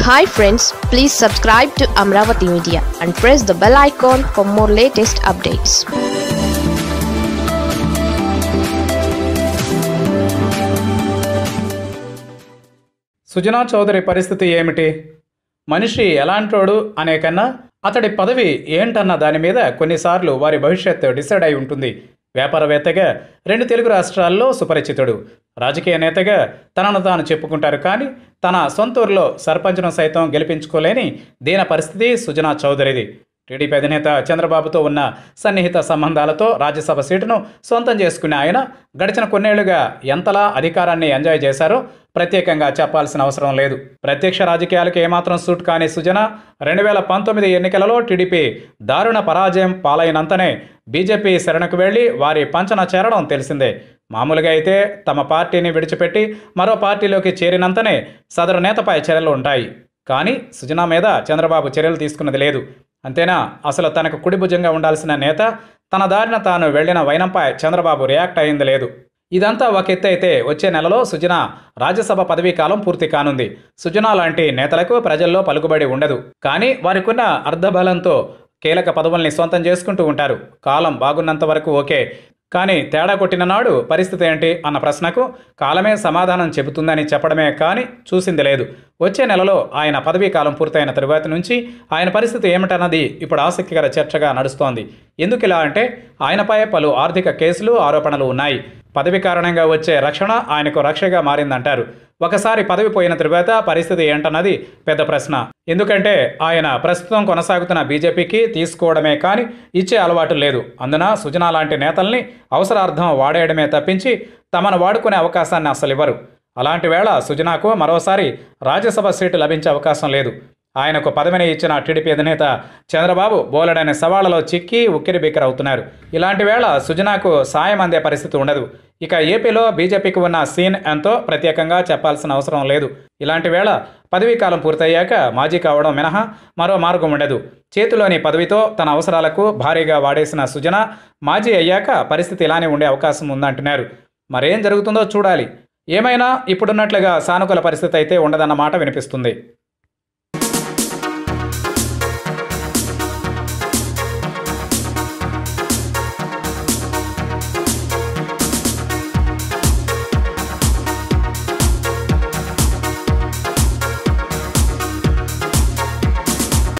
hi friends please subscribe to Amaravati media and press the bell icon for more latest updates Sujana Chowdary పరిస్థితి ఏమిటి మనిషి ఎలాంటోడు అనే కన్నా అతడి పదవి ఏంటన్న దాని మీద కొన్నిసార్లు వారి భవిష్యత్తు డిసైడ్ అయి ఉంటుంది వ్యాపారవేత్తగా రెండు తెలుగు రాష్ట్రాల్లో సుపరిచితుడు రాజకీయ నేతగా తనను తాను చెప్పుకుంటారు కానీ తన సొంత ఊరిలో సర్పంచ్ను సైతం గెలిపించుకోలేని దీన పరిస్థితి సుజనా చౌదరిది టీడీపీ అధినేత చంద్రబాబుతో ఉన్న సన్నిహిత సంబంధాలతో రాజ్యసభ సీటును సొంతం చేసుకున్న ఆయన గడిచిన కొన్నేళ్లుగా ఎంతలా అధికారాన్ని ఎంజాయ్ చేశారో ప్రత్యేకంగా చెప్పాల్సిన అవసరం లేదు ప్రత్యక్ష రాజకీయాలకు ఏమాత్రం సూట్ కాని సుజన రెండు వేల పంతొమ్మిది ఎన్నికలలో టీడీపీ దారుణ పరాజయం పాలైనంతనే బీజేపీ శరణకు వెళ్లి వారి పంచన చేరడం తెలిసిందే మామూలుగా అయితే తమ పార్టీని విడిచిపెట్టి మరో పార్టీలోకి చేరినంతనే సదరు నేతపై చర్యలు ఉంటాయి కానీ సుజనా మీద చంద్రబాబు చర్యలు తీసుకున్నది లేదు అంతేనా అసలు తనకు కుడిభుజంగా ఉండాల్సిన నేత తన దారిన తాను వెళ్లిన వైనంపై చంద్రబాబు రియాక్ట్ అయింది లేదు ఇదంతా ఒక ఎత్తు అయితే వచ్చే నెలలో సుజన రాజ్యసభ పదవీ కాలం పూర్తి కానుంది సుజన లాంటి నేతలకు ప్రజల్లో పలుకుబడి ఉండదు కానీ వారికున్న అర్ధబలంతో కీలక పదవుల్ని సొంతం చేసుకుంటూ ఉంటారు కాలం బాగున్నంత వరకు ఓకే కానీ తేడా కొట్టిన నాడు పరిస్థితి ఏంటి అన్న ప్రశ్నకు కాలమే సమాధానం చెబుతుందని చెప్పడమే కానీ చూసింది లేదు వచ్చే నెలలో ఆయన పదవీ కాలం పూర్తయిన తరువాత నుంచి ఆయన పరిస్థితి ఏమిటన్నది ఇప్పుడు ఆసక్తికర చర్చగా నడుస్తోంది ఎందుకు ఇలా అంటే ఆయనపై పలు ఆర్థిక కేసులు ఆరోపణలు ఉన్నాయి పదవి కారణంగా వచ్చే రక్షణ ఆయనకు రక్షగా మారిందంటారు ఒకసారి పదవి పోయిన తరువాత పరిస్థితి ఏంటన్నది పెద్ద ప్రశ్న ఎందుకంటే ఆయన ప్రస్తుతం కొనసాగుతున్న బీజేపీకి తీసుకోవడమే కానీ ఇచ్చే అలవాటు లేదు అందున సుజనా లాంటి నేతల్ని అవసరార్థం వాడేయడమే తప్పించి తమను వాడుకునే అవకాశాన్ని అసలు ఇవ్వరు అలాంటి వేళ సుజనాకు మరోసారి రాజ్యసభ సీటు లభించే అవకాశం లేదు ఆయనకు పదవిని ఇచ్చిన టీడీపీ అధినేత చంద్రబాబు బోలెడైన సవాళ్లలో చిక్కి ఉక్కిరి బిక్కిరవుతున్నారు ఇలాంటి వేళ సుజనాకు సాయం అందే పరిస్థితి ఉండదు ఇక ఏపీలో బీజేపీకి ఉన్న సీన్ ఎంతో ప్రత్యేకంగా చెప్పాల్సిన అవసరం లేదు ఇలాంటి వేళ పదవీ కాలం పూర్తయ్యాక మాజీ కావడం మినహా మరో మార్గం ఉండదు చేతిలోని పదవితో తన అవసరాలకు భారీగా వాడేసిన సుజన మాజీ అయ్యాక పరిస్థితి ఇలానే ఉండే అవకాశం ఉందంటున్నారు మరేం జరుగుతుందో చూడాలి ఏమైనా ఇప్పుడున్నట్లుగా సానుకూల పరిస్థితి అయితే ఉండదన్నమాట వినిపిస్తుంది